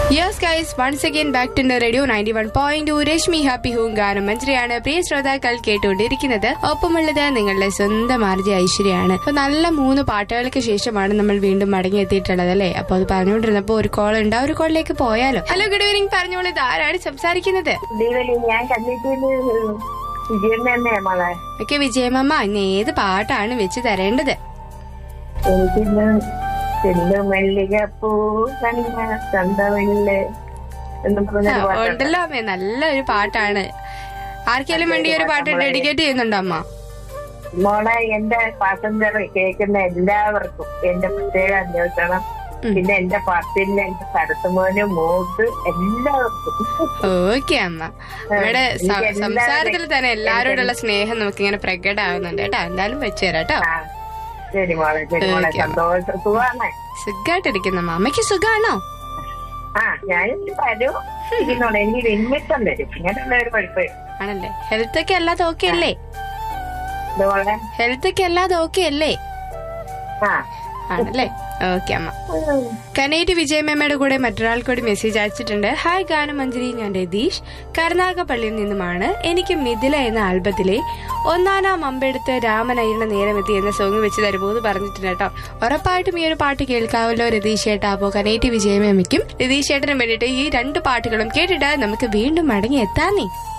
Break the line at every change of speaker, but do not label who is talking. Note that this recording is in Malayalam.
Yes guys once again back to radio ninety one point Rashmi happy ഹൂം ഗാനം മഞ്ജരിയാണ് പ്രിയ ശ്രോതാക്കൾ കേട്ടുകൊണ്ടിരിക്കുന്നത് ഒപ്പമുള്ളത് നിങ്ങളുടെ സ്വന്തം ആർജി ഐശ്വര്യാണ് അപ്പൊ നല്ല മൂന്ന് പാട്ടുകൾക്ക് ശേഷമാണ് നമ്മൾ വീണ്ടും മടങ്ങിയെത്തിയിട്ടുള്ളത് അല്ലേ അപ്പൊ അത് പറഞ്ഞുകൊണ്ടിരുന്നപ്പോ ഒരു കോൾ ഉണ്ട് ആ ഒരു കോളിലേക്ക് പോയാലോ ഹലോ ഗുഡ് ഈവനിങ് പറഞ്ഞോളൂ ഇത് ആരാണ് സംസാരിക്കുന്നത്
ദീപലി ഞാൻ കണ്ടിട്ട് വിജയം തന്നെ മോളെ
ഓക്കെ വിജയമമ്മ ഇന്ന് ഏത് പാട്ടാണ് വെച്ച് തരേണ്ടത്
എനിക്കിന്ന് ചെല്ലു മല്ലികപ്പൂ കണ്ണ ചന്തവല്ല് എന്ന്
ആ,
പറഞ്ഞൊരു പാട്ടുണ്ട്
ഉണ്ടല്ലോ അമ്മേ നല്ലൊരു പാട്ടാണ് ആർക്കെങ്കിലും വേണ്ടി ഒരു പാട്ട് ഡെഡിക്കേറ്റ് ചെയ്യുന്നുണ്ടോ അമ്മ
മോളെ എന്റെ പാസഞ്ചർ കേൾക്കുന്ന എല്ലാവർക്കും എന്റെ പ്രത്യേക അന്വേഷണം പിന്നെ എന്റെ പാട്ടിലെ എന്റെ സരത്തുമോന് മോക്ക് എല്ലാവർക്കും
ഓക്കെ അമ്മ നമ്മുടെ സ-
എനിക്ക് എല്ലാവരെയും-
സംസാരത്തിൽ തന്നെ എല്ലാവരോടുള്ള സ്നേഹം നമുക്ക് ഇങ്ങനെ പ്രകടമാകുന്നുണ്ട് കേട്ടോ എന്തായാലും വെച്ചു തരാം കേട്ടോ
ആ ശരി മോളെ ശരി മോളെ
ഓക്കേ, അമ്മ.
സന്തോഷം സുഖമാണ്
സുഖമായിട്ടിരിക്കുന്നു അമ്മ അമ്മയ്ക്ക് സുഖാണോ
ആ ഞാനും വരും ഇരിക്കുന്നോളെ എനിക്ക് വിന്മിത്തം തരും ഇങ്ങനെയുള്ള ഒരു കുഴപ്പമില്ല
ആണല്ലേ ഹെൽത്ത് ഒക്കെ അല്ലാതെ ഓക്കെ അല്ലേ
ഇതുപോലെ
ഹെൽത്ത് ഒക്കെ അല്ലാതെ ഓക്കെ അല്ലേ
ആ
ആണല്ലേ ഓക്കെ അമ്മ കനേറ്റ് വിജയമമ്മയുടെ കൂടെ മറ്റൊരാൾ കൂടി മെസ്സേജ് അയച്ചിട്ടുണ്ട് ഹായ് ഗാനമഞ്ജരി ഞാൻ രതീഷ് കരുനാഗപ്പള്ളിയിൽ നിന്നുമാണ് എനിക്ക് മിഥില എന്ന ആൽബത്തിലെ ഒന്നാനാം അമ്പെടുത്ത് രാമനയ്യണ നേരമെത്തി എന്ന സോങ് വെച്ച് തരുമോ എന്ന് പറഞ്ഞിട്ടുണ്ട് കേട്ടോ ഉറപ്പായിട്ടും ഈ ഒരു പാട്ട് കേൾക്കാവല്ലോ രതീഷ് ചേട്ടാ അപ്പോ കനേറ്റ് വിജയമമ്മയ്ക്കും രതീഷ് ചേട്ടനും വേണ്ടിയിട്ട് ഈ രണ്ട് പാട്ടുകളും കേട്ടിട്ട് നമുക്ക് വീണ്ടും മടങ്ങി എത്താന്നേ